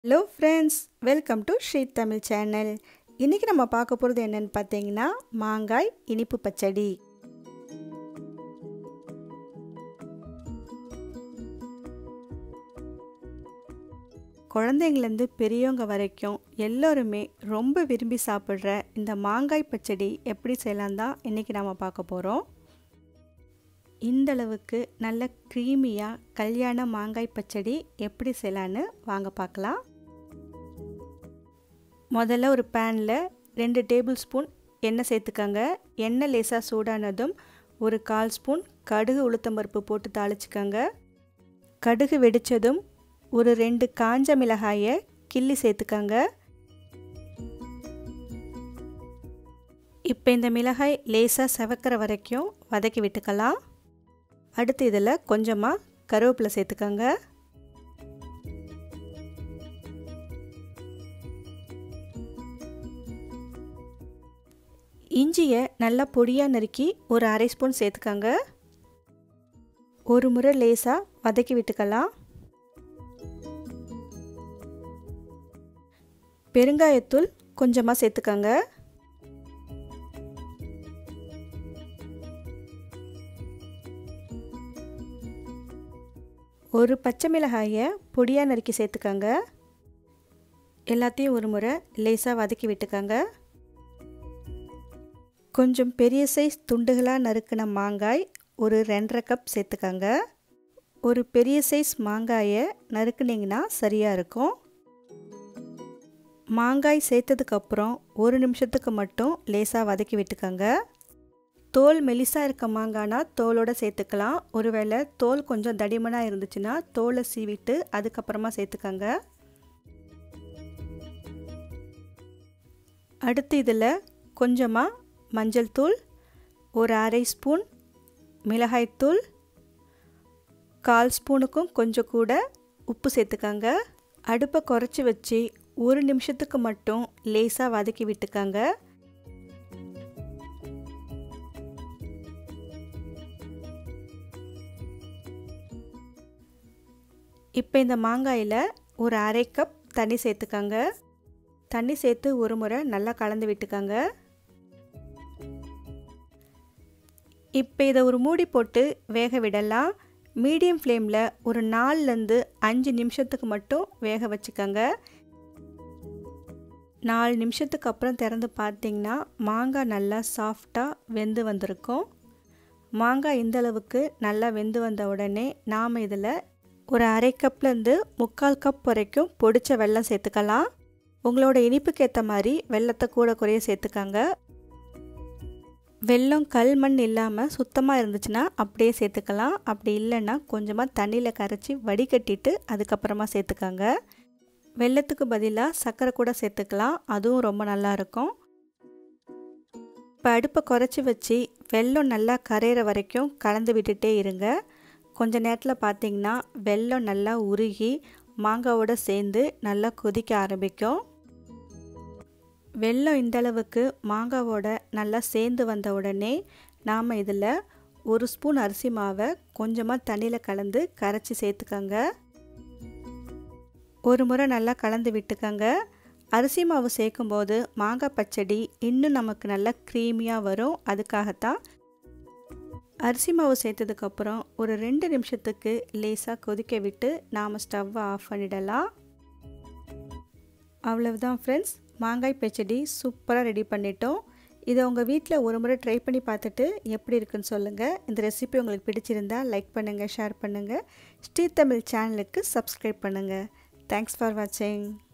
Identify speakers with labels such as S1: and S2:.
S1: hello friends welcome to Sri Tamil channel இன்றைக்கி நம்ம பார்க்க போகிறது என்னென்னு பார்த்தீங்கன்னா மாங்காய் இனிப்பு பச்சடி குழந்தைங்கலேருந்து பெரியவங்க வரைக்கும் எல்லோருமே ரொம்ப விரும்பி சாப்பிட்ற இந்த மாங்காய் பச்சடி எப்படி செய்யலாம் தான் இன்றைக்கி நாம் பார்க்க போகிறோம் இந்தளவுக்கு நல்ல க்ரீமியாக கல்யாண மாங்காய் பச்சடி எப்படி செய்யலான்னு வாங்க பார்க்கலாம் முதல்ல ஒரு பேனில் ரெண்டு டேபிள் ஸ்பூன் எண்ணெய் சேர்த்துக்கோங்க எண்ணெய் லேசாக சூடானதும் ஒரு கால் ஸ்பூன் கடுகு உளுத்தம்பருப்பு போட்டு தாளிச்சுக்கோங்க கடுகு வெடித்ததும் ஒரு ரெண்டு காஞ்ச மிளகாயை கிள்ளி சேர்த்துக்கோங்க இப்போ இந்த மிளகாய் லேசாக செவக்கிற வரைக்கும் வதக்கி விட்டுக்கலாம் அடுத்து இதில் கொஞ்சமாக கருவேப்பிலை சேர்த்துக்கோங்க இஞ்சியை நல்லா பொடியாக நறுக்கி ஒரு அரை ஸ்பூன் சேர்த்துக்கோங்க ஒரு முறை லேசாக வதக்கி விட்டுக்கலாம் பெருங்காயத்தூள் கொஞ்சமாக சேர்த்துக்கோங்க ஒரு பச்சை மிளகாயை பொடியாக நறுக்கி சேர்த்துக்கோங்க எல்லாத்தையும் ஒரு முறை லேசாக வதக்கி விட்டுக்கோங்க கொஞ்சம் பெரிய சைஸ் துண்டுகளாக நறுக்கின மாங்காய் ஒரு ரெண்டரை கப் சேர்த்துக்கோங்க ஒரு பெரிய சைஸ் மாங்காயை நறுக்குனிங்கன்னா சரியாக இருக்கும் மாங்காய் சேர்த்ததுக்கப்புறம் ஒரு நிமிஷத்துக்கு மட்டும் லேசாக வதக்கி விட்டுக்கோங்க தோல் மெலிசாக இருக்க மாங்கானா தோலோடு சேர்த்துக்கலாம் ஒருவேளை தோல் கொஞ்சம் தடிமனாக இருந்துச்சுன்னா தோலை சீவிட்டு அதுக்கப்புறமா சேர்த்துக்கோங்க அடுத்து இதில் கொஞ்சமாக மஞ்சள் தூள் ஒரு அரை ஸ்பூன் மிளகாய்த்தூள் கால் ஸ்பூனுக்கும் கொஞ்சம் கூட உப்பு சேர்த்துக்கோங்க அடுப்பை குறைச்சி வச்சு ஒரு நிமிஷத்துக்கு மட்டும் லேசாக வதக்கி விட்டுக்கோங்க இப்போ இந்த மாங்காயில் ஒரு அரை கப் தண்ணி சேர்த்துக்கோங்க தண்ணி சேர்த்து ஒரு முறை நல்லா கலந்து விட்டுக்கோங்க இப்போ இதை ஒரு மூடி போட்டு வேக விடலாம் மீடியம் ஃப்ளேமில் ஒரு நாலுலேருந்து அஞ்சு நிமிஷத்துக்கு மட்டும் வேக வச்சுக்கோங்க நாலு நிமிஷத்துக்கு அப்புறம் திறந்து பார்த்திங்கன்னா மாங்காய் நல்லா சாஃப்டாக வெந்து வந்திருக்கும் மாங்காய் இந்த அளவுக்கு நல்லா வெந்து வந்த உடனே நாம் இதில் ஒரு அரை கப்லேருந்து முக்கால் கப் வரைக்கும் பொடிச்ச வெல்லம் சேர்த்துக்கலாம் உங்களோட இனிப்புக்கு ஏற்ற மாதிரி வெள்ளத்தை கூட குறைய சேர்த்துக்கோங்க வெல்லம் கல் மண் இல்லாமல் சுத்தமாக இருந்துச்சுன்னா அப்படியே சேர்த்துக்கலாம் அப்படி இல்லைன்னா கொஞ்சமாக தண்ணியில் கரைச்சி வடிகட்டிட்டு அதுக்கப்புறமா சேர்த்துக்கோங்க வெள்ளத்துக்கு பதிலாக சர்க்கரை கூட சேர்த்துக்கலாம் அதுவும் ரொம்ப நல்லாயிருக்கும் இப்போ அடுப்பை குறைச்சி வச்சு வெல்லம் நல்லா கரையிற வரைக்கும் கலந்து விட்டுட்டே இருங்க கொஞ்ச நேரத்தில் பார்த்திங்கன்னா வெல்லம் நல்லா உருகி மாங்காவோடு சேர்ந்து நல்லா கொதிக்க ஆரம்பிக்கும் வெல்லம் இந்தளவுக்கு மாங்காவோட நல்லா சேர்ந்து வந்த உடனே நாம் இதில் ஒரு ஸ்பூன் அரிசி மாவை கொஞ்சமாக தண்ணியில் கலந்து கரைச்சி சேர்த்துக்கோங்க ஒரு முறை நல்லா கலந்து விட்டுக்கோங்க அரிசி மாவு சேர்க்கும்போது மாங்காய் பச்சடி இன்னும் நமக்கு நல்லா க்ரீமியாக வரும் அதுக்காகத்தான் அரிசி மாவு சேர்த்ததுக்கப்புறம் ஒரு ரெண்டு நிமிஷத்துக்கு லேசாக கொதிக்க விட்டு நாம் ஸ்டவ்வை ஆஃப் பண்ணிடலாம் அவ்வளவுதான் ஃப்ரெண்ட்ஸ் மாங்காய் பச்சடி சூப்பராக ரெடி பண்ணிட்டோம் இதை உங்கள் வீட்டில் ஒரு முறை ட்ரை பண்ணி பார்த்துட்டு எப்படி இருக்குன்னு சொல்லுங்கள் இந்த ரெசிபி உங்களுக்கு பிடிச்சிருந்தா லைக் பண்ணுங்கள் ஷேர் பண்ணுங்கள் ஸ்ரீ தமிழ் சேனலுக்கு சப்ஸ்கிரைப் பண்ணுங்கள் தேங்க்ஸ் ஃபார் வாட்சிங்